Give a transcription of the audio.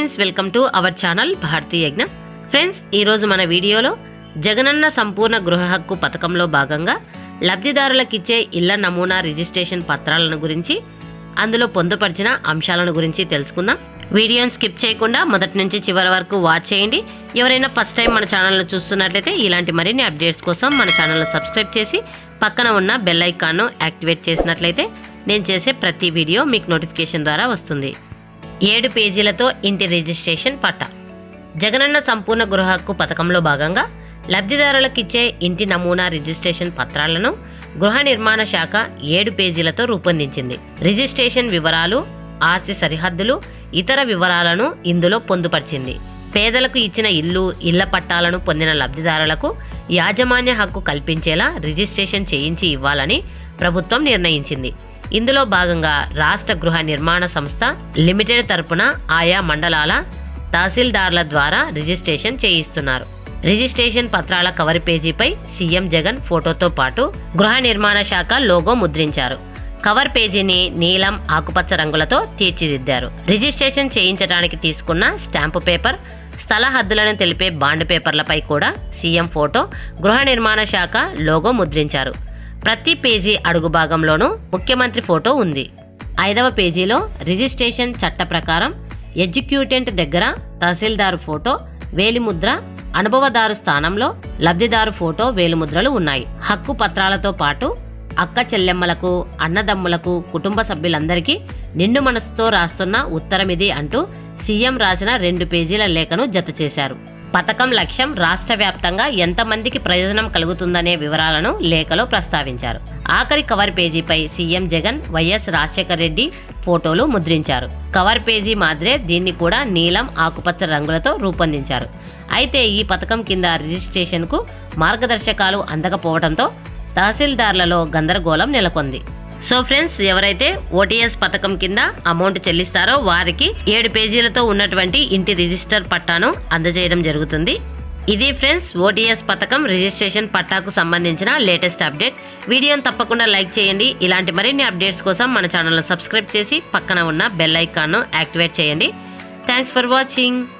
friends welcome to our channel భారతీయ యజ్ఞం friends ఈరోజు మన వీడియోలో జగనన్న సంపూర్ణ గృహ హక్కు పథకంలో భాగంగా లబ్ధిదారులకిచ్చే ఇళ్ల నమూనా రిజిస్ట్రేషన్ పత్రాలను గురించి అందులో పొందుపరిచిన అంశాలను గురించి తెలుసుకుందాం వీడియోని స్కిప్ చేయకుండా మొదటి నుంచి చివరి వరకు వాచ్ చేయండి ఎవరైనా ఫస్ట్ టైం మన ఛానల్ను చూస్తున్నట్లయితే ఇలాంటి మరిన్ని అప్డేట్స్ కోసం మన ఛానల్ను సబ్స్క్రైబ్ చేసి పక్కన ఉన్న బెల్ ఐకాన్ను యాక్టివేట్ చేసినట్లయితే నేను చేసే ప్రతి వీడియో మీకు నోటిఫికేషన్ ద్వారా వస్తుంది ఏడు పేజీలతో ఇంటి రిజిస్ట్రేషన్ పట్టా జగనన్న సంపూర్ణ గృహ హక్కు పథకంలో భాగంగా లబ్ధిదారులకు ఇచ్చే ఇంటి నమూనా రిజిస్ట్రేషన్ పత్రాలను గృహ నిర్మాణ శాఖ ఏడు పేజీలతో రూపొందించింది రిజిస్ట్రేషన్ వివరాలు ఆస్తి సరిహద్దులు ఇతర వివరాలను ఇందులో పొందుపరిచింది పేదలకు ఇచ్చిన ఇల్లు ఇళ్ల పట్టాలను పొందిన లబ్ధిదారులకు యాజమాన్య హక్కు కల్పించేలా రిజిస్ట్రేషన్ చేయించి ఇవ్వాలని ప్రభుత్వం నిర్ణయించింది ఇందులో భాగంగా రాష్ట్ర గృహ నిర్మాణ సంస్థ లిమిటెడ్ తరపున ఆయా మండలాల తహసీల్దార్ల ద్వారా రిజిస్ట్రేషన్ చేయిస్తున్నారు రిజిస్ట్రేషన్ పత్రాల కవర్ పేజీపై సీఎం జగన్ ఫోటోతో పాటు గృహ నిర్మాణ శాఖ లోగో ముద్రించారు కవర్ పేజీని నీలం ఆకుపచ్చ రంగులతో తీర్చిదిద్దారు రిజిస్ట్రేషన్ చేయించడానికి తీసుకున్న స్టాంపు పేపర్ స్థల హద్దులను తెలిపే బాండ్ పేపర్లపై కూడా సీఎం ఫోటో గృహ నిర్మాణ శాఖ లోగో ముద్రించారు ప్రతి పేజీ అడుగు భాగంలోనూ ముఖ్యమంత్రి ఫోటో ఉంది ఐదవ పేజీలో రిజిస్ట్రేషన్ చట్ట ప్రకారం ఎగ్జిక్యూటెంట్ దగ్గర తహసీల్దారు ఫోటో వేలిముద్ర అనుభవదారు స్థానంలో లబ్ధిదారు ఫోటో వేలిముద్రలు ఉన్నాయి హక్కు పత్రాలతో పాటు అక్క చెల్లెమ్మలకు అన్నదమ్ములకు కుటుంబ సభ్యులందరికీ నిండు మనసుతో రాస్తున్న ఉత్తరమిది అంటూ సీఎం రాసిన రెండు పేజీల లేఖను జత చేశారు పథకం లక్ష్యం రాష్ట్ర వ్యాప్తంగా ఎంతమందికి ప్రయోజనం కలుగుతుందనే వివరాలను లేఖలో ప్రస్తావించారు ఆఖరి కవర్ పేజీపై సీఎం జగన్ వైఎస్ రాజశేఖర రెడ్డి ఫోటోలు ముద్రించారు కవర్ పేజీ మాదిరే దీన్ని కూడా నీలం ఆకుపచ్చ రంగులతో రూపొందించారు అయితే ఈ పథకం కింద రిజిస్ట్రేషన్కు మార్గదర్శకాలు అందకపోవడంతో తహసీల్దార్లలో గందరగోళం నెలకొంది సో ఫ్రెండ్స్ ఎవరైతే ఓటీఎస్ పథకం కింద అమౌంట్ చెల్లిస్తారో వారికి ఏడు పేజీలతో ఉన్నటువంటి ఇంటి రిజిస్టర్ పట్టాను అందజేయడం జరుగుతుంది ఇది ఫ్రెండ్స్ ఓటీఎస్ పథకం రిజిస్ట్రేషన్ పట్టాకు సంబంధించిన లేటెస్ట్ అప్డేట్ వీడియోని తప్పకుండా లైక్ చేయండి ఇలాంటి మరిన్ని అప్డేట్స్ కోసం మన ఛానల్ను సబ్స్క్రైబ్ చేసి పక్కన ఉన్న బెల్ ఐకాన్ను యాక్టివేట్ చేయండి థ్యాంక్స్ ఫర్ వాచింగ్